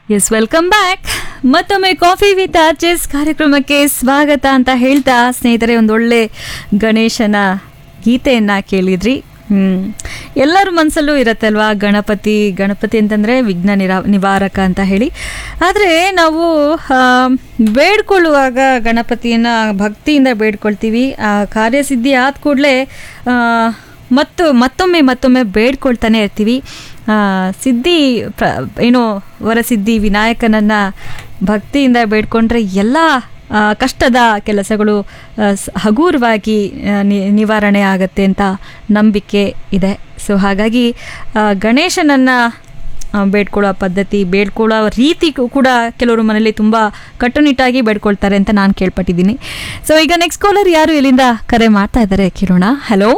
S welcome back ಮತ್ತೊಮ್ಮೆ coffee with ಆರ್ಚೆಸ್ ಕಾರ್ಯಕ್ರಮಕ್ಕೆ ಸ್ವಾಗತ ಅಂತ ಹೇಳ್ತಾ ಸ್ನೇಹಿತರೆ ಒಂದೊಳ್ಳೆ ಗಣೇಶನ ಗೀತೆಯನ್ನ ಕೇಳಿದ್ರಿ ಹ್ಮ್ ಎಲ್ಲರ ಮನಸ್ಸಲ್ಲೂ ಇರತ್ತಲ್ವಾ ಗಣಪತಿ ಗಣಪತಿ ಅಂತಂದರೆ ವಿಘ್ನ ನಿರಾ ನಿವಾರಕ ಅಂತ ಹೇಳಿ ಆದರೆ ನಾವು ಆ, ಬೇಡ್ಕೊಳ್ಳುವಾಗ ಗಣಪತಿಯನ್ನು ಭಕ್ತಿಯಿಂದ ಬೇಡ್ಕೊಳ್ತೀವಿ ಆ ಕಾರ್ಯಸಿದ್ಧಿ ಆದ ಕೂಡಲೇ ಮತ್ತು ಮತ್ತೊಮ್ಮೆ ಮತ್ತೊಮ್ಮೆ ಬೇಡ್ಕೊಳ್ತಾನೆ ಇರ್ತೀವಿ ಆ, ಸಿದ್ಧಿ ಪ್ರ ಏನೋ ವರಸಿದ್ಧಿ ವಿನಾಯಕನನ್ನ ಭಕ್ತಿಯಿಂದ ಬೇಡ್ಕೊಂಡ್ರೆ ಎಲ್ಲ ಆ, ಕಷ್ಟದ ಕೆಲಸಗಳು ಆ, ಸ್- ಹಗೂರವಾಗಿ ಆ, ನಿ- ನಿವಾರಣೆ ಆಗತ್ತೆ ಅಂತ ನಂಬಿಕೆ ಇದೆ ಸೊ ಹಾಗಾಗಿ ಆ, ಗಣೇಶನನ್ನ ಆ, ಬೇಡ್ಕೊಳ್ಳೋ ಪದ್ಧತಿ ಬೇಡ್ಕೊಳ್ಳೋ ರೀತಿ ಕೂ- ಕೂಡ ಕೆಲವರು ಮನೇಲಿ ತುಂಬ ಕಟ್ಟುನಿಟ್ಟಾಗಿ ಬೇಡ್ಕೊಳ್ತಾರೆ ಅಂತ ನಾನು ಕೇಳ್ಪಟ್ಟಿದ್ದೀನಿ ಸೊ ಈಗ ನೆಕ್ಸ್ಟ್ ಕಾಲರ್ ಯಾರು ಇಲ್ಲಿಂದ ಕರೆ ಮಾಡ್ತಾ ಇದ್ದಾರೆ ಕೇಳೋಣ ಹಲೋ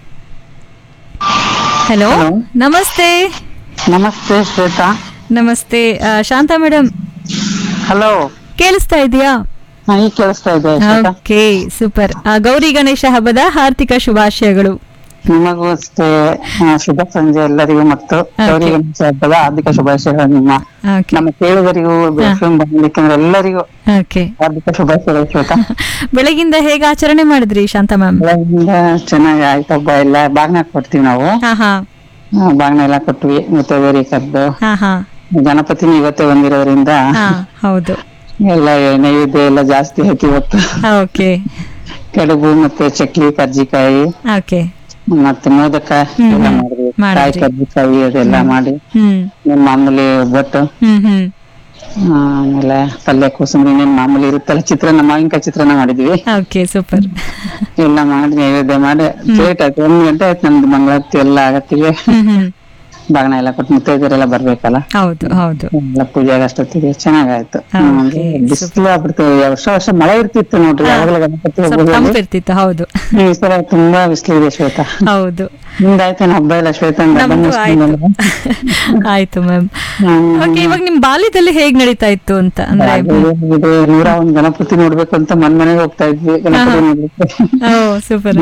ಹಲೋ Hello. ನಮಸ್ತೆ ನಮಸ್ತೆ ಶ್ವೇತಾ ನಮಸ್ತೆ ಆ, ಶಾಂತಾ ಮೇಡಮ್ ಹಲೋ ಕೇಳಿಸ್ತಾ ಇದೆಯಾ ಈಗ ಕೇಳಿಸ್ತಾ ಇದೆ ಶ್ವೇತಾ ಓಕೆ ಸೂಪರ್ ಗೌರಿ ಗಣೇಶ ಹಬ್ಬದ ಹಾರ್ದಿಕ ಶುಭಾಶಯಗಳು ನಿಮಗೂ ಅಷ್ಟೇ ಆ, ಶುಭ ಸಂಜೆ ಎಲ್ಲರಿಗೂ ಮತ್ತು ಗೌರಿ ಗಣೇಶ ಹಬ್ಬದ ಹಾರ್ದಿಕ ಶುಭಾಶಯಗಳು ನಿಮ್ಮ ಓಕೆ ನಮ್ಮ ಕೇಳುಗರಿಗೂ ಬಂದಿಕ್ಕೆ ಎಲ್ಲರಿಗೂ ಓಕೆ ಹಾರ್ದಿಕ ಶುಭಾಶಯಗಳು ಶ್ವೇತಾ ಬೆಳಗಿಂದ ಹೇಗೆ ಆಚರಣೆ ಮಾಡಿದ್ರಿ ಶಾಂತಾ ಮ್ಯಾಮ್ ಬೆಳಗಿಂದ ಚೆನ್ನಾಗಿ ಆಯ್ತು ಹಬ್ಬ ಎಲ್ಲ ಬಾಗ್ನ ಕೊಡ್ತೀವಿ ನಾವು ಹಾ ಹಾ ಆ, ಬಾಗ್ನ ಎಲ್ಲ ಕೊಟ್ವಿ ಮತ್ತೆ ಬೇರೆ ಕದ್ದು ಹಾ ಹಾ ಗಣಪತಿನ ಇವತ್ತೇ ಬಂದಿರೋದ್ರಿಂದ ಹಾ ಹೌದು ಎಲ್ಲ ನೈವೇದ್ಯ ಎಲ್ಲ ಜಾಸ್ತಿ ಆಯ್ತು ಇವತ್ತು ಓಕೆ ಕಡುಬು ಮತ್ತೆ ಚಕ್ಲಿ ಕರ್ಜಿಕಾಯಿ ಓಕೆ ಮತ್ತೆ ಮೋದಕ ಹ್ಮ್, ಎಲ್ಲ ಹ್ಮ್. ಮಾಡಿದ್ವಿ ಮಾಡಿದ್ರಿ. ಕಾಯಿ ಕರ್ಜಿಕಾಯಿ ಅದೆಲ್ಲ ಮಾಡಿ ಹ್ಮ್ ಇನ್ನೇನ್ ಮಾಮೂಲಿ ಒಬ್ಬಟ್ಟು ಹ್ಮ್ ಹ್ಮ್ ಆ, ಆಮೇಲೆ ಪಲ್ಯ ಕೋಸಂಬರಿ ಇನ್ನೇನ್ ಮಾಮೂಲಿ ಇರುತ್ತಲ್ಲ ಚಿತ್ರಾನ್ನ ಮಾವಿನಕಾಯಿ ಚಿತ್ರಾನ್ನ ಮಾಡಿದ್ವಿ ಓಕೆ ಸೂಪರ್ ಎಲ್ಲ ಮಾಡಿ ನೈವೇದ್ಯ ಮಾಡಿ ಲೇಟ್ ಆಯ್ತು ಒಂದ್ ಗಂಟೆ ಆಯ್ತು ನಮ್ದು ಮಂಗಳಾರತಿ ಎಲ್ಲ ಆಗತ್ತಿಗೆ ಹ್ಮ್ ಹ್ಮ್ ಬಾಗಣ ಎಲ್ಲ ಕೊಟ್ಟು ಮುತ್ತೈದರೆಲ್ಲ ಬರ್ಬೇಕಲ್ಲ ಹೌದು ಹೌದು ಎಲ್ಲ ಪೂಜೆಗೆ ಅಷ್ಟೊತ್ತಿಗೆ ಚೆನ್ನಾಗಾಯ್ತು Okay, ಬಿಸಿಲು ಆಗ್ಬಿಡ್ತು ವರ್ಷ ವರ್ಷ ಮಳೆ ಇರ್ತಿತ್ತು ನೋಡ್ರಿ ಯಾವಾಗಲೂ ಗಣಪತಿ ಸ್ವಲ್ಪ ಹಬ್ಬದಲ್ಲಿ ತಂಪಿರ್ತಿತ್ತು ಹೌದು ಈ ಸಲ ತುಂಬಾ ಬಿಸಿಲಿದೆ ಶ್ವೇತಾ ಹೌದು ನಿಮ್ದಾಯ್ತೇನ ಹಬ್ಬ ಇಲ್ಲ ಶ್ವೇತಾ ಹಬ್ಬ ನಮ್ದು ಆಯ್ತು ಮುಗಿಸ್ಕೊಂಡಲ್ವಾ? ಆಯ್ತು ಮ್ಯಾಮ್ ಹ್ಮ್. ಓಕೆ ಇವಾಗ ನಿಮ್ ಬಾಲ್ಯದಲ್ಲಿ ಹೇಗ್ ನಡೀತಾ ಇತ್ತು ಅಂತ ಅಂದ್ರೆ ಇದು ನೂರ ಒಂದ್ ಗಣಪತಿ ನೋಡ್ಬೇಕು ಅಂತ ಮನ್ ಮನೆಗೆ ಹೋಗ್ತಾ ಇದ್ವಿ ಗಣಪತಿ ನೋಡ್ಲಿಕ್ಕೆ ಓ ಸೂಪರ್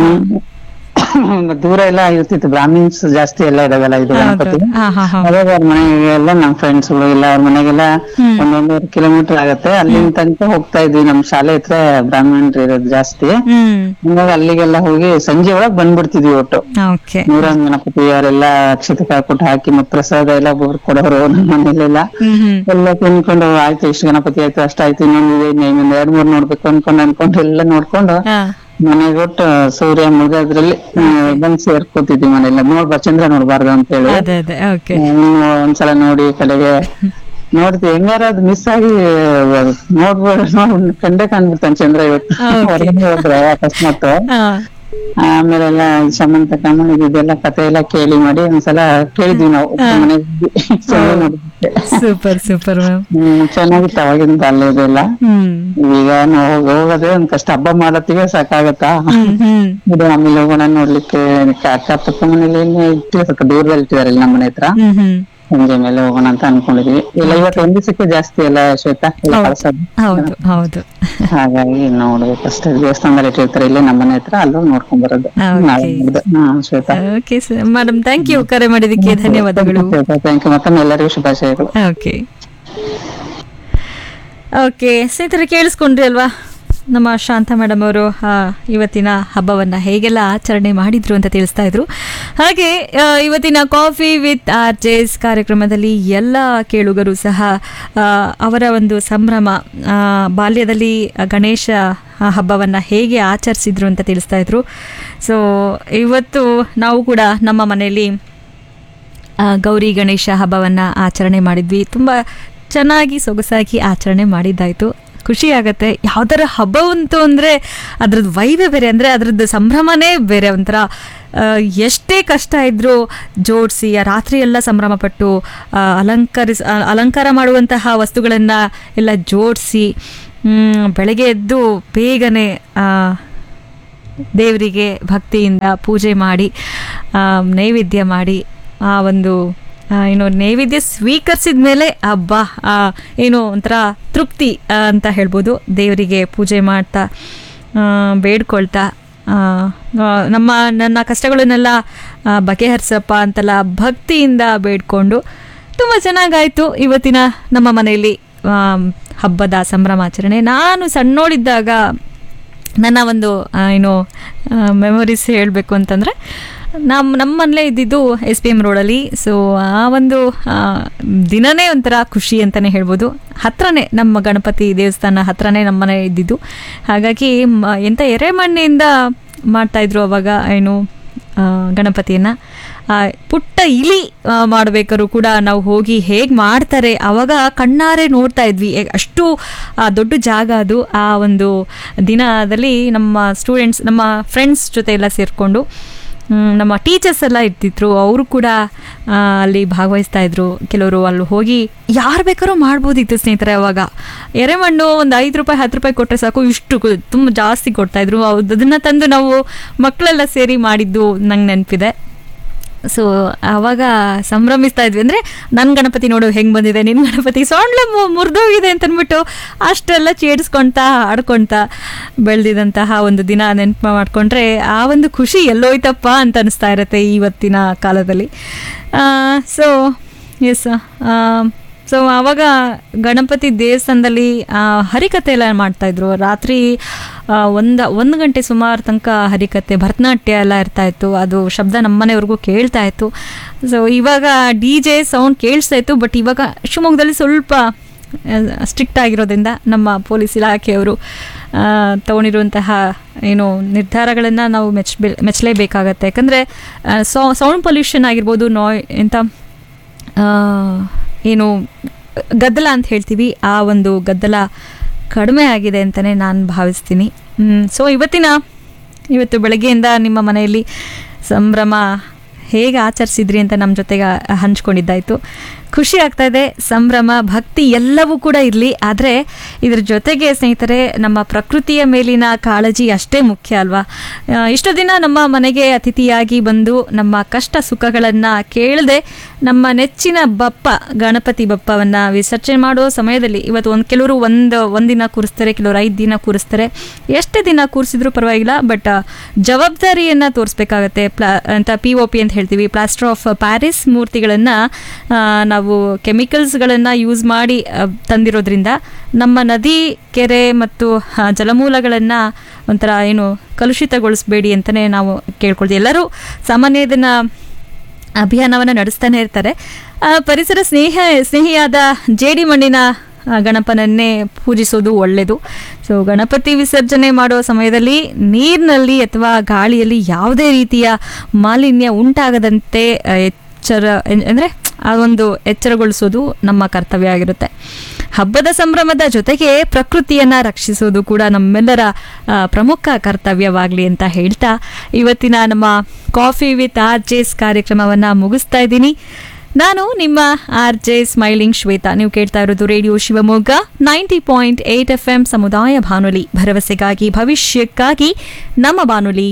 ಹ್ಮ್. ದೂರ ಎಲ್ಲ ಇರ್ತಿತ್ತು ಬ್ರಾಹ್ಮಿನ್ಸ್ ಜಾಸ್ತಿ ಎಲ್ಲ ಇದಾವಲ್ಲ ಇದು ಗಣಪತಿ ಹಾ ಹಾ ಹಾ ಅವಾಗ ಅವ್ರ ಮನೆಗೆಲ್ಲ ನಮ್ ಫ್ರೆಂಡ್ಸ್ ಗಳು ಇಲ್ಲ ಅವ್ರ ಮನೆಗೆಲ್ಲ ಹ್ಮ್. ಒಂದೊಂದೂವರೆ ಕಿಲೋಮೀಟರ್ ಆಗತ್ತೆ ಅಲ್ಲಿಂದ ತನಕ ಹೋಗ್ತಾ ಇದ್ವಿ ನಮ್ ಶಾಲೆ ಹತ್ರ ಬ್ರಾಹ್ಮಣರು ಇರೋದು ಜಾಸ್ತಿ ಹ್ಮ್ ಹಂಗಾಗಿ ಅಲ್ಲಿಗೆಲ್ಲ ಹೋಗಿ ಸಂಜೆ ಒಳಗ್ ಬಂದ್ಬಿಡ್ತಿದ್ವಿ ಒಟ್ಟು ಓಕೆ ನೂರ ಒಂದ್ ಗಣಪತಿ ಅವರೆಲ್ಲ ಅಕ್ಷತೆ ಕಾಕೊಟ್ಟು ಹಾಕಿ ಮತ್ತೆ ಪ್ರಸಾದ ಎಲ್ಲ ಒಬ್ಬೊಬ್ರು ಕೊಡೋರು ನಮ್ಮ ಮನೇಲೆಲ್ಲ ಹ್ಮ್ ಹ್ಮ್ ಎಲ್ಲ ತಿನ್ಕೊಂಡು ಆಯ್ತು ಇಷ್ಟು ಗಣಪತಿ ಆಯ್ತು ಅಷ್ಟಾಯ್ತು ಇನ್ನೊಂದು ಇದೆ ಇನ್ನೊಂದ್ ಎರಡ್ ಮೂರ್ ನೋಡ್ಬೇಕು ಅನ್ಕೊಂಡು ಅನ್ಕೊಂಡು ಎಲ್ಲ ನೋಡ್ಕೊಂಡು ಹಾ ಮನೆಗೆ ಒಟ್ಟು ಸೂರ್ಯ ಮುಳುಗೋದ್ರಲ್ಲಿ ಬಂದ್ ಸೇರ್ಕೋತಿದ್ವಿ ಮನೆಯಲ್ಲ ನೋಡ್ಬಾರ್ದು ಚಂದ್ರ ನೋಡ್ಬಾರ್ದು ಅಂತ ಹೇಳಿ ಅದೇ ಅದೇ ಓಕೆ ಇನ್ನು ಒಂದ್ಸಲ ನೋಡಿ ಕಡೆಗೆ ನೋಡ್ತೀವಿ ಹೆಂಗಾರ ಅದು ಮಿಸ್ ಆಗಿ ನೋಡ್ಬೋದು ನೋಡ್ ಕಂಡೇ ಕಾಣ್ಬಿಡ್ತಾನೆ ಚಂದ್ರ ಇವತ್ತು Okay. ಹೊರಗಡೆ ಹೋದ್ರೆ ಅಕಸ್ಮಾತ್ ಹಾ ಆಮೇಲೆಲ್ಲ ಶಮಂತ ಕಮಲ ಇದೆಲ್ಲ ಕತೆ ಎಲ್ಲ ಕೇಳಿ ಮಾಡಿ ಒಂದ್ಸಲ ಕೇಳಿದ್ವಿ ನಾವು ಮನೆಗೆ ಹೋಗಿ ಚಂದ್ರ ನೋಡಿದ್ವಿ ಸೂಪರ್ ಸೂಪರ್ ಮ್ಯಾಮ್ ಹ್ಮ್ ಚೆನ್ನಾಗಿತ್ತು ಅವಾಗಿನ ಬಾಲ್ಯದೆಲ್ಲ ಹ್ಮ್ ಈಗ ನಾವು ಹೋಗೋದೇ ಒಂದ್ ಕಷ್ಟ ಹಬ್ಬ ಮಾಡತ್ತಿಗೆ ಸಾಕಾಗತ್ತಾ ಹ್ಮ್ ಹ್ಮ್ ಇದು ಆಮೇಲೆ ಹೋಗೋಣ ನೋಡ್ಲಿಕ್ಕೆ ಅಕ್ಕಪಕ್ಕ ಮನೇಲಿ ಏನೇ ಇಟ್ಟಿಲ್ಲ ಸ್ವಲ್ಪ ದೂರದಲ್ಲಿ ಇಟ್ಟಿದ್ದಾರೆ ಇಲ್ಲಿ ನಮ್ಮ ಮನೆ ಹತ್ರ ಹ್ಮ್ ಹ್ಮ್ ಸಂಜೆ ಮೇಲೆ ಹೋಗೋಣ ಅಂತ ಅನ್ಕೊಂಡಿದ್ವಿ ಇಲ್ಲ ಇವತ್ತು ಒಂದ್ ದಿವಸಕ್ಕೆ ಜಾಸ್ತಿ ಎಲ್ಲ ಶ್ವೇತಾ ಎಲ್ಲ ಕಳ್ಸೋದು ಹೌದು ಹೌದು ಹಾಗಾಗಿ ನೋಡ್ಬೇಕು ಅಷ್ಟೇ ದೇವಸ್ಥಾನದಲ್ಲಿ ಇಟ್ಟಿರ್ತಾರೆ ಇಲ್ಲೇ ನಮ್ಮ ಮನೆ ಹತ್ರ ಅಲ್ಲೂ ನೋಡ್ಕೊಂಡ್ ಬರೋದು Okay. ನಾಳೆ ನೋಡ್ದೆ. ಹಾ Shweta okay madam thank you ಕರೆ ಮಾಡಿದ್ದಕ್ಕೆ ಧನ್ಯವಾದಗಳು ಥ್ಯಾಂಕ್ ಯು ಮತ್ತೊಮ್ಮೆ ಎಲ್ಲರಿಗೂ ಶುಭಾಶಯಗಳು ಓಕೆ ಓಕೆ ಸ್ನೇಹಿತರೆ ಕೇಳಿಸ್ಕೊಂಡ್ರಿ ಅಲ್ವಾ ನಮ್ಮ ಶಾಂತ ಮೇಡಮ್ ಅವರು ಆ, ಇವತ್ತಿನ ಹಬ್ಬವನ್ನು ಹೇಗೆಲ್ಲ ಆಚರಣೆ ಮಾಡಿದ್ರು ಅಂತ ತಿಳಿಸ್ತಾ ಇದ್ರು ಹಾಗೆ ಆ, ಇವತ್ತಿನ ಕಾಫಿ ವಿತ್ ಆರ್ಜೆಸ್ ಕಾರ್ಯಕ್ರಮದಲ್ಲಿ ಎಲ್ಲ ಕೇಳುಗರು ಸಹ ಆ, ಅವರ ಒಂದು ಸಂಭ್ರಮ ಆ, ಬಾಲ್ಯದಲ್ಲಿ ಗಣೇಶ ಹಬ್ಬವನ್ನು ಹೇಗೆ ಆಚರಿಸಿದ್ರು ಅಂತ ತಿಳಿಸ್ತಾ ಇದ್ರು ಸೊ ಇವತ್ತು ನಾವು ಕೂಡ ನಮ್ಮ ಮನೆಯಲ್ಲಿ ಆ, ಗೌರಿ ಗಣೇಶ ಹಬ್ಬವನ್ನು ಆಚರಣೆ ಮಾಡಿದ್ವಿ ತುಂಬ ಚೆನ್ನಾಗಿ ಸೊಗಸಾಗಿ ಆಚರಣೆ ಮಾಡಿದ್ದಾಯಿತು ಖುಷಿ ಆಗತ್ತೆ ಯಾವ್ದಾರ ಹಬ್ಬವಂತು ಅಂದರೆ ಅದ್ರದ್ದು ವೈವೇ ಬೇರೆ ಅಂದರೆ ಅದ್ರದ್ದು ಸಂಭ್ರಮನೇ ಬೇರೆ ಒಂಥರ ಆ, ಎಷ್ಟೇ ಕಷ್ಟ ಇದ್ದರೂ ಜೋಡಿಸಿ ಆ ರಾತ್ರಿ ಎಲ್ಲ ಸಂಭ್ರಮಪಟ್ಟು ಆ, ಅಲಂಕರಿಸ್ ಆ, ಅಲಂಕಾರ ಮಾಡುವಂತಹ ವಸ್ತುಗಳನ್ನು ಎಲ್ಲ ಜೋಡಿಸಿ ಬೆಳಗ್ಗೆ ಎದ್ದು ಬೇಗನೆ ಆ, ದೇವರಿಗೆ ಭಕ್ತಿಯಿಂದ ಪೂಜೆ ಮಾಡಿ ಆ, ನೈವೇದ್ಯ ಮಾಡಿ ಆ ಒಂದು ಆ, ಏನು ನೈವೇದ್ಯ ಸ್ವೀಕರಿಸಿದ ಮೇಲೆ ಹಬ್ಬ ಆ, ಏನು ಒಂಥರ ತೃಪ್ತಿ ಆ, ಅಂತ ಹೇಳ್ಬೋದು ದೇವರಿಗೆ ಪೂಜೆ ಮಾಡ್ತಾ ಆ, ಬೇಡ್ಕೊಳ್ತಾ ಆ, ಆ, ನಮ್ಮ ನನ್ನ ಕಷ್ಟಗಳನ್ನೆಲ್ಲ ಆ, ಬಗೆಹರಿಸಪ್ಪ ಅಂತೆಲ್ಲ ಭಕ್ತಿಯಿಂದ ಬೇಡ್ಕೊಂಡು ತುಂಬ ಚೆನ್ನಾಗಾಯಿತು ಇವತ್ತಿನ ನಮ್ಮ ಮನೆಯಲ್ಲಿ ಆಮ್, ಹಬ್ಬದ ಸಂಭ್ರಮಾಚರಣೆ ನಾನು ಸಣ್ಣೋಳಿದ್ದಾಗ ನನ್ನ ಒಂದು ಆ, ಏನು ಮೆಮೊರೀಸ್ ಹೇಳಬೇಕು ಅಂತಂದರೆ ನಮ್ಮ ನಮ್ಮಲ್ಲೇ ಇದ್ದಿದ್ದು ಎಸ್ ಪಿ ಎಮ್ ರೋಡಲ್ಲಿ ಸೊ ಆ ಒಂದು ಆ, ದಿನನೇ ಒಂಥರ ಖುಷಿ ಅಂತಲೇ ಹೇಳ್ಬೋದು ಹತ್ರನೇ ನಮ್ಮ ಗಣಪತಿ ದೇವಸ್ಥಾನ ಹತ್ರನೇ ನಮ್ಮನೆ ಇದ್ದಿದ್ದು ಹಾಗಾಗಿ ಮ- ಎಂಥ ಎರೆಮಣ್ಣಿಂದ ಮಾಡ್ತಾಯಿದ್ರು ಅವಾಗ ಏನು ಗಣಪತಿಯನ್ನು ಪುಟ್ಟ ಇಲಿ ಮಾಡಬೇಕಾದ್ರೂ ಕೂಡ ನಾವು ಹೋಗಿ ಹೇಗೆ ಮಾಡ್ತಾರೆ ಆವಾಗ ಕಣ್ಣಾರೆ ನೋಡ್ತಾ ಇದ್ವಿ ಎ- ಅಷ್ಟು ಆ, ದೊಡ್ಡ ಜಾಗ ಅದು ಆ ಒಂದು ದಿನದಲ್ಲಿ ನಮ್ಮ ಸ್ಟೂಡೆಂಟ್ಸ್ ನಮ್ಮ ಫ್ರೆಂಡ್ಸ್ ಜೊತೆ ಎಲ್ಲ ಸೇರಿಕೊಂಡು ನಮ್ಮ ಟೀಚರ್ಸ್ ಎಲ್ಲ ಇರ್ತಿದ್ರು ಅವರು ಕೂಡ ಆ, ಅಲ್ಲಿ ಭಾಗವಹಿಸ್ತಾ ಇದ್ರು ಕೆಲವರು ಅಲ್ಲಿ ಹೋಗಿ ಯಾರು ಬೇಕಾದ್ರೂ ಮಾಡ್ಬೋದಿತ್ತು ಸ್ನೇಹಿತರೆ ಅವಾಗ ಎರೆಮಣ್ಣು ಒಂದು ಐದು ರೂಪಾಯಿ ಹತ್ತು ರೂಪಾಯಿ ಕೊಟ್ಟರೆ ಸಾಕು ಇಷ್ಟು ಕು- ತುಂಬ ಜಾಸ್ತಿ ಕೊಡ್ತಾಯಿದ್ರು ಅದನ್ನು ತಂದು ನಾವು ಮಕ್ಕಳೆಲ್ಲ ಸೇರಿ ಮಾಡಿದ್ದು ನಂಗೆ ನೆನಪಿದೆ ಸೊ ಆವಾಗ ಸಂಭ್ರಮಿಸ್ತಾ ಇದ್ವಿ ಅಂದರೆ ನನ್ನ ಗಣಪತಿ ನೋಡು ಹೆಂಗೆ ಬಂದಿದೆ ನಿನ್ನ ಗಣಪತಿ ಸೊಂಡ್ಲೆ ಮುರಿದೋಗಿದೆ ಅಂತ ಅಂದ್ಬಿಟ್ಟು ಅಷ್ಟೆಲ್ಲ ಚೇಡಿಸ್ಕೊಳ್ತಾ ಆಡ್ಕೊಳ್ತಾ ಬೆಳೆದಿದಂತಹ ಒಂದು ದಿನ ನೆನಪು ಮಾಡಿಕೊಂಡ್ರೆ ಆ ಒಂದು ಖುಷಿ ಎಲ್ಲೋಯ್ತಪ್ಪ ಅಂತ ಅನಿಸ್ತಾ ಇರುತ್ತೆ ಇವತ್ತಿನ ಕಾಲದಲ್ಲಿ ಸೊ ಎಸ್ ಸೊ ಆವಾಗ ಗಣಪತಿ ದೇವಸ್ಥಾನದಲ್ಲಿ ಆ, ಹರಿಕಥೆ ಎಲ್ಲ ಮಾಡ್ತಾಯಿದ್ರು ರಾತ್ರಿ ಆ, ಒಂದು ಒಂದು ಗಂಟೆ ಸುಮಾರು ತನಕ ಹರಿಕಥೆ ಭರತನಾಟ್ಯ ಎಲ್ಲ ಇರ್ತಾ ಇತ್ತು ಅದು ಶಬ್ದ ನಮ್ಮನೆಯವ್ರಿಗೂ ಕೇಳ್ತಾ ಇತ್ತು ಸೊ ಇವಾಗ ಡಿ ಜೆ ಸೌಂಡ್ ಕೇಳಿಸ್ತಾ ಇತ್ತು ಬಟ್ ಇವಾಗ ಶಿವಮೊಗ್ಗದಲ್ಲಿ ಸ್ವಲ್ಪ ಸ್ಟ್ರಿಕ್ಟ್ ಆಗಿರೋದ್ರಿಂದ ನಮ್ಮ ಪೊಲೀಸ್ ಇಲಾಖೆಯವರು ಆ, ತಗೊಂಡಿರುವಂತಹ ಏನು ನಿರ್ಧಾರಗಳನ್ನು ನಾವು ಮೆಚ್ಚಬೇ ಮೆಚ್ಚಲೇಬೇಕಾಗತ್ತೆ ಯಾಕಂದರೆ ಸೌಂಡ್ ಪೊಲ್ಯೂಷನ್ ಆಗಿರ್ಬೋದು ನಾಯ್ ಎಂಥ ಆ, ಏನು ಗದ್ದಲ ಅಂತ ಹೇಳ್ತೀವಿ ಆ ಒಂದು ಗದ್ದಲ ಕಡಿಮೆ ಆಗಿದೆ ಅಂತಲೇ ನಾನು ಭಾವಿಸ್ತೀನಿ ಸೊ ಇವತ್ತಿನ ಇವತ್ತು ಬೆಳಗ್ಗೆಯಿಂದ ನಿಮ್ಮ ಮನೆಯಲ್ಲಿ ಸಂಭ್ರಮ ಹೇಗೆ ಆಚರಿಸಿದ್ರಿ ಅಂತ ನಮ್ಮ ಜೊತೆಗೆ ಹಂಚ್ಕೊಂಡಿದ್ದಾಯಿತು ಖುಷಿ ಆಗ್ತಾ ಇದೆ ಸಂಭ್ರಮ ಭಕ್ತಿ ಎಲ್ಲವೂ ಕೂಡ ಇರಲಿ ಆದರೆ ಇದ್ರ ಜೊತೆಗೆ ಸ್ನೇಹಿತರೆ ನಮ್ಮ ಪ್ರಕೃತಿಯ ಮೇಲಿನ ಕಾಳಜಿ ಅಷ್ಟೇ ಮುಖ್ಯ ಅಲ್ವಾ ಆ, ಇಷ್ಟು ದಿನ ನಮ್ಮ ಮನೆಗೆ ಅತಿಥಿಯಾಗಿ ಬಂದು ನಮ್ಮ ಕಷ್ಟ ಸುಖಗಳನ್ನು ಕೇಳದೆ ನಮ್ಮ ನೆಚ್ಚಿನ ಬಪ್ಪ ಗಣಪತಿ ಬಪ್ಪವನ್ನು ವಿಸರ್ಜನೆ ಮಾಡೋ ಸಮಯದಲ್ಲಿ ಇವತ್ತು ಒಂದು ಕೆಲವರು ಒಂದು ಒಂದಿನ ಕೂರಿಸ್ತಾರೆ ಕೆಲವರು ಐದು ದಿನ ಕೂರಿಸ್ತಾರೆ ಎಷ್ಟೇ ದಿನ ಕೂರಿಸಿದ್ರು ಪರವಾಗಿಲ್ಲ ಬಟ್ ಜವಾಬ್ದಾರಿಯನ್ನು ತೋರಿಸ್ಬೇಕಾಗತ್ತೆ ಪ್ಲಾ ಅಂತ ಪಿ ಒ ಪಿ ಅಂತ ಹೇಳ್ತೀವಿ ಪ್ಲಾಸ್ಟರ್ ಆಫ್ ಪ್ಯಾರಿಸ್ ಮೂರ್ತಿಗಳನ್ನು ನಾವು ಕೆಮಿಕಲ್ಸ್ಗಳನ್ನು ಯೂಸ್ ಮಾಡಿ ಆ, ತಂದಿರೋದ್ರಿಂದ ನಮ್ಮ ನದಿ ಕೆರೆ ಮತ್ತು ಆ, ಜಲಮೂಲಗಳನ್ನು ಒಂಥರ ಏನು ಕಲುಷಿತಗೊಳಿಸಬೇಡಿ ಅಂತಲೇ ನಾವು ಕೇಳ್ಕೊಳ್ತೀವಿ ಎಲ್ಲರೂ ಸಾಮಾನ್ಯ ಇದನ್ನು ಅಭಿಯಾನವನ್ನು ನಡೆಸ್ತಾನೆ ಇರ್ತಾರೆ ಆ, ಪರಿಸರ ಸ್ನೇಹ ಸ್ನೇಹಿಯಾದ ಜೇಡಿ ಮಣ್ಣಿನ ಆ, ಗಣಪನನ್ನೇ ಪೂಜಿಸೋದು ಒಳ್ಳೆಯದು ಸೊ ಗಣಪತಿ ವಿಸರ್ಜನೆ ಮಾಡೋ ಸಮಯದಲ್ಲಿ ನೀರಿನಲ್ಲಿ ಅಥವಾ ಗಾಳಿಯಲ್ಲಿ ಯಾವುದೇ ರೀತಿಯ ಮಾಲಿನ್ಯ ಉಂಟಾಗದಂತೆ ಆ, ಎಚ್ಚರ ಅಂದರೆ ಆ ಒಂದು ಎಚ್ಚರಗೊಳಿಸೋದು ನಮ್ಮ ಕರ್ತವ್ಯ ಆಗಿರುತ್ತೆ ಹಬ್ಬದ ಸಂಭ್ರಮದ ಜೊತೆಗೆ ಪ್ರಕೃತಿಯನ್ನ ರಕ್ಷಿಸೋದು ಕೂಡ ನಮ್ಮೆಲ್ಲರ ಆ, ಪ್ರಮುಖ ಕರ್ತವ್ಯವಾಗಲಿ ಅಂತ ಹೇಳ್ತಾ ಇವತ್ತಿನ ನಮ್ಮ ಕಾಫಿ ವಿತ್ ಆರ್ ಜೆಸ್ ಕಾರ್ಯಕ್ರಮವನ್ನು ಮುಗಿಸ್ತಾ ಇದ್ದೀನಿ ನಾನು ನಿಮ್ಮ ಆರ್ ಜೆ ಸ್ಮೈಲಿಂಗ್ ಶ್ವೇತಾ ನೀವು ಕೇಳ್ತಾ ಇರೋದು radio Shivamogga ninety point eight F M ಸಮುದಾಯ ಬಾನುಲಿ ಭರವಸೆಗಾಗಿ ಭವಿಷ್ಯಕ್ಕಾಗಿ ನಮ್ಮ ಬಾನುಲಿ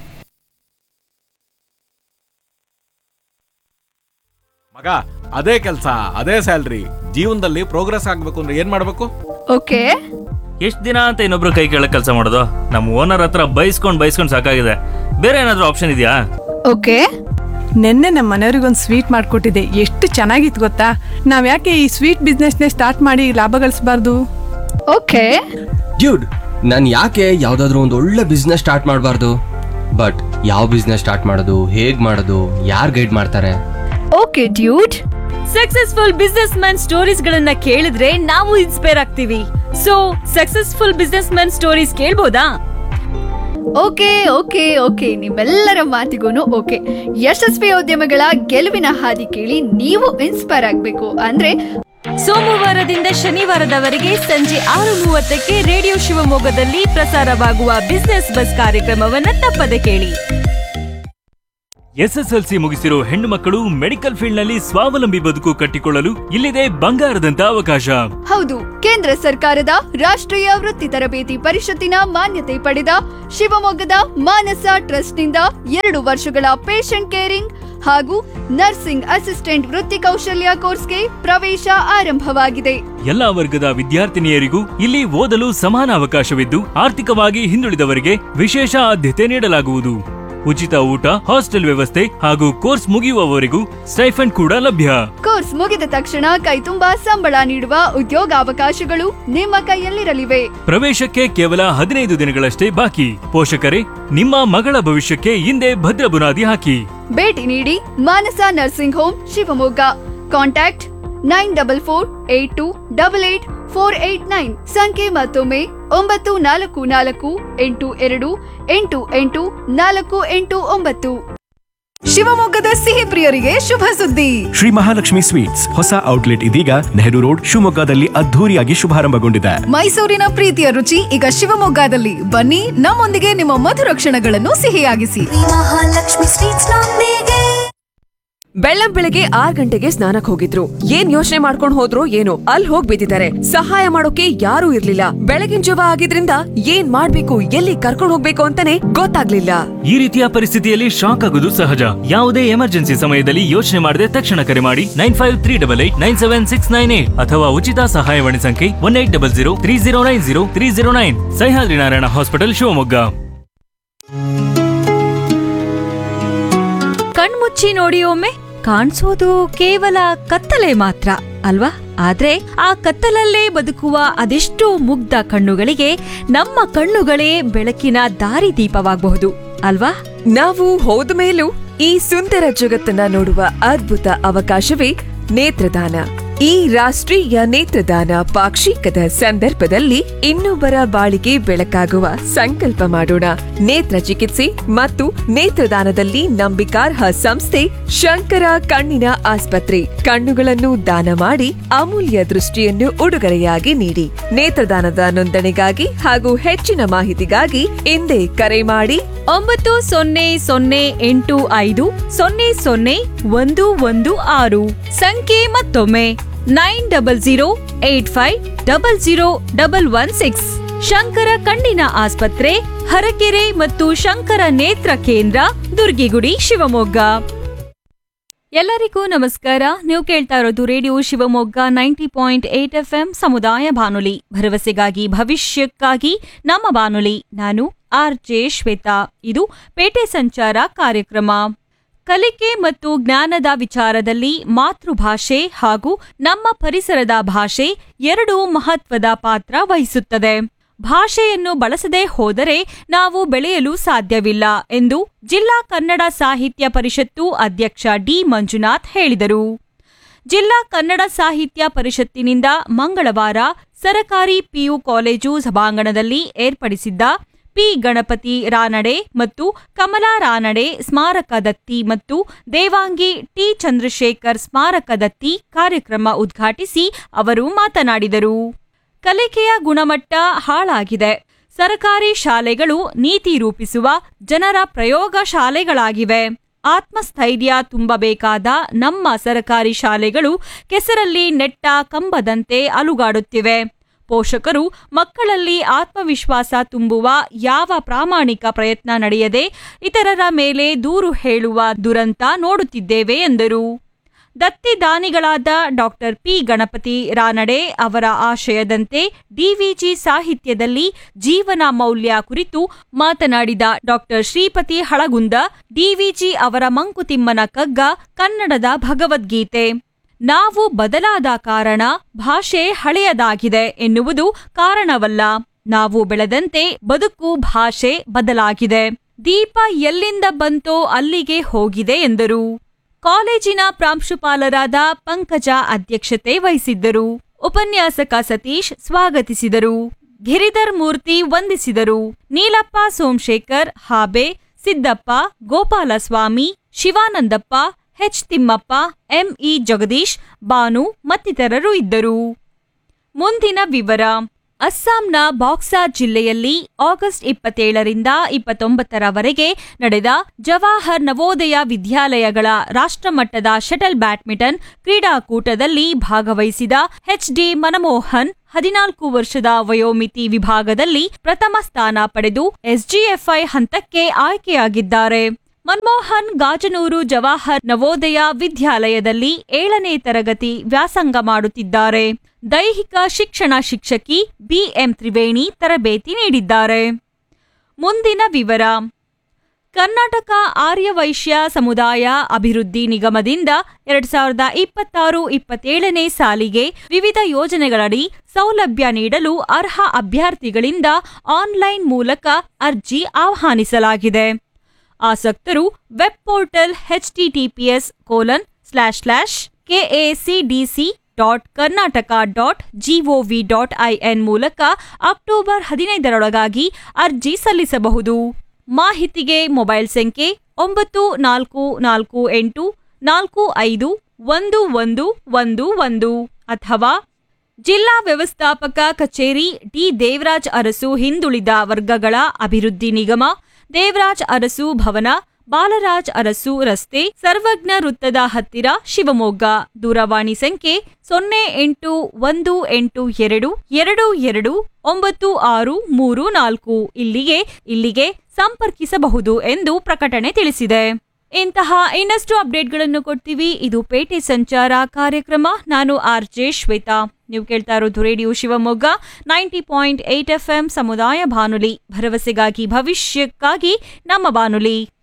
ಮಗ ಅದೇ ಕೆಲಸ ಅದೇ ಸ್ಯಾಲ್ರಿ ಜೀವನದಲ್ಲಿ ಪ್ರೋಗ್ರೆಸ್ ಆಗ್ಬೇಕು ಅಂದ್ರೆ ಏನ್ ಮಾಡ್ಬೇಕು ಓಕೆ ಎಷ್ಟ್ ದಿನ ಅಂತ ಇನ್ನೊಬ್ರು ಕೈ ಕೆಳಗ್ ಕೆಲಸ ಮಾಡೋದು ನಮ್ಮ ಓನರ್ ಹತ್ರ ಬೈಸ್ಕೊಂಡ್ ಬೈಸ್ಕೊಂಡ್ ಸಾಕಾಗಿದೆ ಬೇರೆ ಏನಾದ್ರೂ ಆಪ್ಷನ್ ಇದೆಯಾ ಓಕೆ ನಿನ್ನೆ ನಮ್ಮ ಮನೆಯವ್ರಿಗೊಂದು ಸ್ವೀಟ್ ಮಾಡಿಕೊಟ್ಟಿದ್ದೆ ಎಷ್ಟು ಚೆನ್ನಾಗಿತ್ತು ಗೊತ್ತಾ ನಾವು ಯಾಕೆ ಈ ಸ್ವೀಟ್ ಬಿಸ್ನೆಸ್ನೇ ಸ್ಟಾರ್ಟ್ ಮಾಡಿ ಲಾಭ ಗಳಿಸಬಾರ್ದು ಓಕೆ ಡ್ಯೂಡ್ ನಾನು ಯಾಕೆ ಯಾವ್ದಾದ್ರು ಒಂದು ಒಳ್ಳೆ ಬಿಸ್ನೆಸ್ ಸ್ಟಾರ್ಟ್ ಮಾಡಬಾರ್ದು ಬಟ್ ಯಾವ ಬಿಸ್ನೆಸ್ ಸ್ಟಾರ್ಟ್ ಮಾಡೋದು ಹೇಗ್ ಮಾಡೋದು ಯಾರು ಗೈಡ್ ಮಾಡ್ತಾರೆ okay dude successful business man stories ಗಳನ್ನ ಕೇಳಿದ್ರೆ ನಾವು ಇನ್ಸ್ಪೈರ್ ಆಗ್ತೀವಿ so successful business man stories ಕೇಳ್ಬೋದಾ ಓಕೆ ಓಕೆ ಓಕೆ ನಿಮ್ಮೆಲ್ಲರ ಮಾತಿಗೂ ಓಕೆ ಯಶಸ್ವಿ ಉದ್ಯಮಗಳ ಗೆಲುವಿನ ಹಾದಿ ಕೇಳಿ ನೀವು ಇನ್ಸ್ಪೈರ್ ಆಗಬೇಕು ಅಂದ್ರೆ ಸೋಮವಾರದಿಂದ ಶನಿವಾರದವರೆಗೆ ಸಂಜೆ ಆರು ಮೂವತ್ತಕ್ಕೆ ರೇಡಿಯೋ ಶಿವಮೊಗ್ಗದಲ್ಲಿ ಪ್ರಸಾರವಾಗುವ ಬಿಸ್ನೆಸ್ ಬಸ್ ಕಾರ್ಯಕ್ರಮವನ್ನ ತಪ್ಪದೆ ಕೇಳಿ ಎಸ್ಎಸ್ಎಲ್ಸಿ ಮುಗಿಸಿರೋ ಹೆಣ್ಣು ಮಕ್ಕಳು ಮೆಡಿಕಲ್ ಫೀಲ್ಡ್ ನಲ್ಲಿ ಸ್ವಾವಲಂಬಿ ಬದುಕು ಕಟ್ಟಿಕೊಳ್ಳಲು ಇಲ್ಲಿದೆ ಬಂಗಾರದಂತ ಅವಕಾಶ ಹೌದು ಕೇಂದ್ರ ಸರ್ಕಾರದ ರಾಷ್ಟ್ರೀಯ ವೃತ್ತಿ ತರಬೇತಿ ಪರಿಷತ್ತಿನ ಮಾನ್ಯತೆ ಪಡೆದ ಶಿವಮೊಗ್ಗದ ಮಾನಸ ಟ್ರಸ್ಟ್ನಿಂದ ಎರಡು ವರ್ಷಗಳ ಪೇಷಂಟ್ ಕೇರಿಂಗ್ ಹಾಗೂ ನರ್ಸಿಂಗ್ ಅಸಿಸ್ಟೆಂಟ್ ವೃತ್ತಿ ಕೌಶಲ್ಯ ಕೋರ್ಸ್ಗೆ ಪ್ರವೇಶ ಆರಂಭವಾಗಿದೆ ಎಲ್ಲಾ ವರ್ಗದ ವಿದ್ಯಾರ್ಥಿನಿಯರಿಗೂ ಇಲ್ಲಿ ಓದಲು ಸಮಾನ ಅವಕಾಶವಿದ್ದು ಆರ್ಥಿಕವಾಗಿ ಹಿಂದುಳಿದವರಿಗೆ ವಿಶೇಷ ಆದ್ಯತೆ ನೀಡಲಾಗುವುದು ಉಚಿತ ಊಟ ಹಾಸ್ಟೆಲ್ ವ್ಯವಸ್ಥೆ ಹಾಗೂ ಕೋರ್ಸ್ ಮುಗಿಯುವವರೆಗೂ ಸ್ಟೈಫಂಡ್ ಕೂಡ ಲಭ್ಯ ಕೋರ್ಸ್ ಮುಗಿದ ತಕ್ಷಣ ಕೈತುಂಬಾ ಸಂಬಳ ನೀಡುವ ಉದ್ಯೋಗಾವಕಾಶಗಳು ನಿಮ್ಮ ಕೈಯಲ್ಲಿರಲಿವೆ ಪ್ರವೇಶಕ್ಕೆ ಕೇವಲ ಹದಿನೈದು ದಿನಗಳಷ್ಟೇ ಬಾಕಿ ಪೋಷಕರೇ ನಿಮ್ಮ ಮಗಳ ಭವಿಷ್ಯಕ್ಕೆ ಹಿಂದೆ ಭದ್ರ ಬುನಾದಿ ಹಾಕಿ ಭೇಟಿ ನೀಡಿ Manasa nursing home Shivamogga contact nine double four eight two double eight four eight nine ಸಂಖ್ಯೆ ಮತ್ತೊಮ್ಮೆ ಒಂಬತ್ತು ನಾಲ್ಕು ನಾಲ್ಕು ಎಂಟು ಎರಡು ಎಂಟು ಎಂಟು ನಾಲ್ಕು ಎಂಟು ಒಂಬತ್ತು ಶಿವಮೊಗ್ಗದ ಸಿಹಿ ಪ್ರಿಯರಿಗೆ ಶುಭ ಸುದ್ದಿ ಶ್ರೀ ಮಹಾಲಕ್ಷ್ಮಿ ಸ್ವೀಟ್ಸ್ ಹೊಸ ಔಟ್ಲೆಟ್ ಇದೀಗ ನೆಹರು ರೋಡ್ ಶಿವಮೊಗ್ಗದಲ್ಲಿ ಅದ್ಧೂರಿಯಾಗಿ ಶುಭಾರಂಭಗೊಂಡಿದೆ ಮೈಸೂರಿನ ಪ್ರೀತಿಯ ರುಚಿ ಈಗ ಶಿವಮೊಗ್ಗದಲ್ಲಿ ಬನ್ನಿ ನಮ್ಮೊಂದಿಗೆ ನಿಮ್ಮ ಮಧುರ ಕ್ಷಣಗಳನ್ನು ಸಿಹಿಯಾಗಿಸಿ ಮಹಾಲಕ್ಷ್ಮಿ ಸ್ವೀಟ್ಸ್ ನೊಂದಿಗೆ ಬೆಳ್ಳಂ ಬೆಳಗ್ಗೆ ಆರ್ ಗಂಟೆಗೆ ಸ್ನಾನಕ್ ಹೋಗಿದ್ರು ಏನ್ ಯೋಚನೆ ಮಾಡ್ಕೊಂಡ್ ಹೋದ್ರು ಏನೋ ಅಲ್ಲಿ ಹೋಗ್ ಬಿದ್ದಿದ್ದಾರೆ ಸಹಾಯ ಮಾಡೋಕೆ ಯಾರೂ ಇರ್ಲಿಲ್ಲ ಬೆಳಗಿನ ಜವ ಆಗಿದ್ರಿಂದ ಏನ್ ಮಾಡ್ಬೇಕು ಎಲ್ಲಿ ಕರ್ಕೊಂಡ್ ಹೋಗ್ಬೇಕು ಅಂತಾನೆ ಗೊತ್ತಾಗ್ಲಿಲ್ಲ ಈ ರೀತಿಯ ಪರಿಸ್ಥಿತಿಯಲ್ಲಿ ಶಾಕ್ ಆಗುವುದು ಸಹಜ ಯಾವುದೇ ಎಮರ್ಜೆನ್ಸಿ ಸಮಯದಲ್ಲಿ ಯೋಚನೆ ಮಾಡದೆ ತಕ್ಷಣ ಕರೆ ಮಾಡಿ nine five three double eight nine seven six nine eight ಅಥವಾ ಉಚಿತ ಸಹಾಯವಾಣಿ ಸಂಖ್ಯೆ one eight double zero three zero nine zero three zero nine Sahyadri Narayana hospital Shivamogga ಕಣ್ಮುಚ್ಚಿ ನೋಡಿ ಒಮ್ಮೆ ಕಾಣಿಸೋದು ಕೇವಲ ಕತ್ತಲೆ ಮಾತ್ರ ಅಲ್ವಾ ಆದ್ರೆ ಆ ಕತ್ತಲಲ್ಲೇ ಬದುಕುವ ಅದೆಷ್ಟೋ ಮುಗ್ಧ ಕಣ್ಣುಗಳಿಗೆ ನಮ್ಮ ಕಣ್ಣುಗಳೇ ಬೆಳಕಿನ ದಾರಿದೀಪವಾಗಬಹುದು ಅಲ್ವಾ ನಾವು ಹೋದ ಮೇಲೂ ಈ ಸುಂದರ ಜಗತ್ತನ್ನ ನೋಡುವ ಅದ್ಭುತ ಅವಕಾಶವೇ ನೇತ್ರದಾನ ಈ ರಾಷ್ಟ್ರೀಯ ನೇತ್ರದಾನ ಪಾಕ್ಷಿಕದ ಸಂದರ್ಭದಲ್ಲಿ ಇನ್ನೊಬ್ಬರ ಬಾಳಿಗೆ ಬೆಳಕಾಗುವ ಸಂಕಲ್ಪ ಮಾಡೋಣ ನೇತ್ರ ಚಿಕಿತ್ಸೆ ಮತ್ತು ನೇತ್ರದಾನದಲ್ಲಿ ನಂಬಿಕಾರ್ಹ ಸಂಸ್ಥೆ ಶಂಕರ ಕಣ್ಣಿನ ಆಸ್ಪತ್ರೆ ಕಣ್ಣುಗಳನ್ನು ದಾನ ಮಾಡಿ ಅಮೂಲ್ಯ ದೃಷ್ಟಿಯನ್ನು ಉಡುಗೊರೆಯಾಗಿ ನೀಡಿ ನೇತ್ರದಾನದ ನೋಂದಣಿಗಾಗಿ ಹಾಗೂ ಹೆಚ್ಚಿನ ಮಾಹಿತಿಗಾಗಿ ಹಿಂದೆ ಕರೆ ಮಾಡಿ ಒಂಬತ್ತು ಸೊನ್ನೆ ಸೊನ್ನೆ ಎಂಟು ಐದು ಸೊನ್ನೆ ಸೊನ್ನೆ ಒಂದು ಒಂದು ಆರು ಸಂಖ್ಯೆ ಮತ್ತೊಮ್ಮೆ nine double zero eight five double zero double one six Shankara ಕಣ್ಣಿನ ಆಸ್ಪತ್ರೆ ಹರಕೆರೆ ಮತ್ತು ಶಂಕರ ನೇತ್ರ ಕೇಂದ್ರ ದುರ್ಗಿಗುಡಿ ಶಿವಮೊಗ್ಗ ಎಲ್ಲರಿಗೂ ನಮಸ್ಕಾರ ನೀವು ಕೇಳ್ತಾ ಇರೋದು radio Shivamogga ninety point eight F M ಸಮುದಾಯ ಬಾನುಲಿ ಭರವಸೆಗಾಗಿ ಭವಿಷ್ಯಕ್ಕಾಗಿ ನಮ್ಮ ಬಾನುಲಿ ನಾನು ಆರ್ ಜೆ ಶ್ವೇತಾ ಇದು ಪೇಟೆ ಸಂಚಾರ ಕಾರ್ಯಕ್ರಮ ಕಲಿಕೆ ಮತ್ತು ಜ್ಞಾನದ ವಿಚಾರದಲ್ಲಿ ಮಾತೃಭಾಷೆ ಹಾಗೂ ನಮ್ಮ ಪರಿಸರದ ಭಾಷೆ ಎರಡೂ ಮಹತ್ವದ ಪಾತ್ರ ವಹಿಸುತ್ತದೆ ಭಾಷೆಯನ್ನು ಬಳಸದೇ ಹೋದರೆ ನಾವು ಬೆಳೆಯಲು ಸಾಧ್ಯವಿಲ್ಲ ಎಂದು ಜಿಲ್ಲಾ ಕನ್ನಡ ಸಾಹಿತ್ಯ ಪರಿಷತ್ತು ಅಧ್ಯಕ್ಷ ಡಿ ಮಂಜುನಾಥ್ ಹೇಳಿದರು ಜಿಲ್ಲಾ ಕನ್ನಡ ಸಾಹಿತ್ಯ ಪರಿಷತ್ತಿನಿಂದ ಮಂಗಳವಾರ ಸರಕಾರಿ ಪಿಯು ಕಾಲೇಜು ಸಭಾಂಗಣದಲ್ಲಿ ಏರ್ಪಡಿಸಿದ್ದ ಪಿ ಗಣಪತಿ ರಾನಡೆ ಮತ್ತು ಕಮಲಾ ರಾನಡೆ ಸ್ಮಾರಕ ದತ್ತಿ ಮತ್ತು ದೇವಾಂಗಿ ಟಿ ಚಂದ್ರಶೇಖರ್ ಸ್ಮಾರಕ ದತ್ತಿ ಕಾರ್ಯಕ್ರಮ ಉದ್ಘಾಟಿಸಿ ಅವರು ಮಾತನಾಡಿದರು ಕಲಿಕೆಯ ಗುಣಮಟ್ಟ ಹಾಳಾಗಿದೆ ಸರಕಾರಿ ಶಾಲೆಗಳು ನೀತಿ ರೂಪಿಸುವ ಜನರ ಪ್ರಯೋಗ ಶಾಲೆಗಳಾಗಿವೆ ಆತ್ಮಸ್ಥೈರ್ಯ ತುಂಬಬೇಕಾದ ನಮ್ಮ ಸರಕಾರಿ ಶಾಲೆಗಳು ಕೆಸರಲ್ಲಿ ನೆಟ್ಟ ಕಂಬದಂತೆ ಅಲುಗಾಡುತ್ತಿವೆ ಪೋಷಕರು ಮಕ್ಕಳಲ್ಲಿ ಆತ್ಮವಿಶ್ವಾಸ ತುಂಬುವ ಯಾವ ಪ್ರಾಮಾಣಿಕ ಪ್ರಯತ್ನ ನಡೆಯದೆ ಇತರರ ಮೇಲೆ ದೂರು ಹೇಳುವ ದುರಂತ ನೋಡುತ್ತಿದ್ದೇವೆ ಎಂದರು ದತ್ತಿ ದಾನಿಗಳಾದ ಡಾಕ್ಟರ್ ಪಿ ಗಣಪತಿ ರಾನಡೆ ಅವರ ಆಶಯದಂತೆ ಡಿವಿಜಿ ಸಾಹಿತ್ಯದಲ್ಲಿ ಜೀವನ ಮೌಲ್ಯ ಕುರಿತು ಮಾತನಾಡಿದ ಡಾಕ್ಟರ್ ಶ್ರೀಪತಿ ಹಳಗುಂದ ಡಿವಿಜಿ ಅವರ ಮಂಕುತಿಮ್ಮನ ಕಗ್ಗ ಕನ್ನಡದ ಭಗವದ್ಗೀತೆ ನಾವು ಬದಲಾದ ಕಾರಣ ಭಾಷೆ ಹಳೆಯದಾಗಿದೆ ಎನ್ನುವುದು ಕಾರಣವಲ್ಲ ನಾವು ಬೆಳೆದಂತೆ ಬದುಕು ಭಾಷೆ ಬದಲಾಗಿದೆ ದೀಪ ಎಲ್ಲಿಂದ ಬಂತೋ ಅಲ್ಲಿಗೆ ಹೋಗಿದೆ ಎಂದರು ಕಾಲೇಜಿನ ಪ್ರಾಂಶುಪಾಲರಾದ ಪಂಕಜ ಅಧ್ಯಕ್ಷತೆ ವಹಿಸಿದ್ದರು ಉಪನ್ಯಾಸಕ ಸತೀಶ್ ಸ್ವಾಗತಿಸಿದರು ಗಿರಿಧರ್ ಮೂರ್ತಿ ವಂದಿಸಿದರು ನೀಲಪ್ಪ ಸೋಮಶೇಖರ್ ಹಾಬೆ ಸಿದ್ದಪ್ಪ ಗೋಪಾಲಸ್ವಾಮಿ ಶಿವಾನಂದಪ್ಪ ಎಚ್ ತಿಮ್ಮಪ್ಪ ಎಂಇ ಜಗದೀಶ್ ಬಾನು ಮತ್ತಿತರರು ಇದ್ದರು ಮುಂದಿನ ವಿವರ ಅಸ್ಸಾಂನ ಬಾಕ್ಸಾ ಜಿಲ್ಲೆಯಲ್ಲಿ ಆಗಸ್ಟ್ ಇಪ್ಪತ್ತೇಳರಿಂದ ಇಪ್ಪತ್ತೊಂಬತ್ತರವರೆಗೆ ನಡೆದ ಜವಾಹರ್ ನವೋದಯ ವಿದ್ಯಾಲಯಗಳ ರಾಷ್ಟ್ರಮಟ್ಟದ ಶಟಲ್ ಬ್ಯಾಡ್ಮಿಂಟನ್ ಕ್ರೀಡಾಕೂಟದಲ್ಲಿ ಭಾಗವಹಿಸಿದ ಎಚ್ಡಿ ಮನಮೋಹನ್ ಹದಿನಾಲ್ಕು ವರ್ಷದ ವಯೋಮಿತಿ ವಿಭಾಗದಲ್ಲಿ ಪ್ರಥಮ ಸ್ಥಾನ ಪಡೆದು ಎಸ್ಜಿಎಫ್ಐ ಹಂತಕ್ಕೆ ಆಯ್ಕೆಯಾಗಿದ್ದಾರೆ ಮನಮೋಹನ್ ಗಾಜನೂರು ಜವಾಹರ್ ನವೋದಯ ವಿದ್ಯಾಲಯದಲ್ಲಿ ಏಳನೇ ತರಗತಿ ವ್ಯಾಸಂಗ ಮಾಡುತ್ತಿದ್ದಾರೆ ದೈಹಿಕ ಶಿಕ್ಷಣ ಶಿಕ್ಷಕಿ ಬಿಎಂ ತ್ರಿವೇಣಿ ತರಬೇತಿ ನೀಡಿದ್ದಾರೆ ಮುಂದಿನ ವಿವರ ಕರ್ನಾಟಕ ಆರ್ಯವೈಶ್ಯ ಸಮುದಾಯ ಅಭಿವೃದ್ಧಿ ನಿಗಮದಿಂದ ಎರಡ್ ಸಾವಿರದ ಇಪ್ಪತ್ತಾರು ಇಪ್ಪತ್ತೇಳನೇ ಸಾಲಿಗೆ ವಿವಿಧ ಯೋಜನೆಗಳಡಿ ಸೌಲಭ್ಯ ನೀಡಲು ಅರ್ಹ ಅಭ್ಯರ್ಥಿಗಳಿಂದ ಆನ್ಲೈನ್ ಮೂಲಕ ಅರ್ಜಿ ಆಹ್ವಾನಿಸಲಾಗಿದೆ ಆಸಕ್ತರು web portal HTTPS colon slash slash KACDC dot Karnataka dot GOV dot IN ಮೂಲಕ ಅಕ್ಟೋಬರ್ ಹದಿನೈದರೊಳಗಾಗಿ ಅರ್ಜಿ ಸಲ್ಲಿಸಬಹುದು ಮಾಹಿತಿಗೆ ಮೊಬೈಲ್ ಸಂಖ್ಯೆ ಒಂಬತ್ತು ನಾಲ್ಕು ನಾಲ್ಕು ಎಂಟು ನಾಲ್ಕು ಐದು ಒಂದು ಒಂದು ಒಂದು ಒಂದು ಅಥವಾ ಜಿಲ್ಲಾ ವ್ಯವಸ್ಥಾಪಕ ಕಚೇರಿ ಡಿ ದೇವರಾಜ್ ಅರಸು ಹಿಂದುಳಿದ ವರ್ಗಗಳ ಅಭಿವೃದ್ಧಿ ನಿಗಮ ದೇವರಾಜ್ ಅರಸು ಭವನ ಬಾಲರಾಜ್ ಅರಸು ರಸ್ತೆ ಸರ್ವಜ್ಞ ವೃತ್ತದ ಹತ್ತಿರ ಶಿವಮೊಗ್ಗ ದೂರವಾಣಿ ಸಂಖ್ಯೆ ಸೊನ್ನೆ ಎಂಟು ಒಂದು ಎಂಟು ಎರಡು ಎರಡು ಎರಡು ಒಂಬತ್ತು ಆರು ಮೂರು ನಾಲ್ಕು ಇಲ್ಲಿಗೆ ಇಲ್ಲಿಗೆ ಸಂಪರ್ಕಿಸಬಹುದು ಎಂದು ಪ್ರಕಟಣೆ ತಿಳಿಸಿದೆ ಇಂತಹ ಇನ್ನಷ್ಟು ಅಪ್ಡೇಟ್ಗಳನ್ನು ಕೊಡ್ತೀವಿ ಇದು ಪೇಟೆ ಸಂಚಾರ ಕಾರ್ಯಕ್ರಮ ನಾನು ಆರ್ ಜೆ ಶ್ವೇತಾ ನೀವು ಕೇಳ್ತಾ ಇರೋದು radio Shivamogga ninety point eight F M ಸಮುದಾಯ ಬಾನುಲಿ ಭರವಸೆಗಾಗಿ ಭವಿಷ್ಯಕ್ಕಾಗಿ ನಮ್ಮ ಬಾನುಲಿ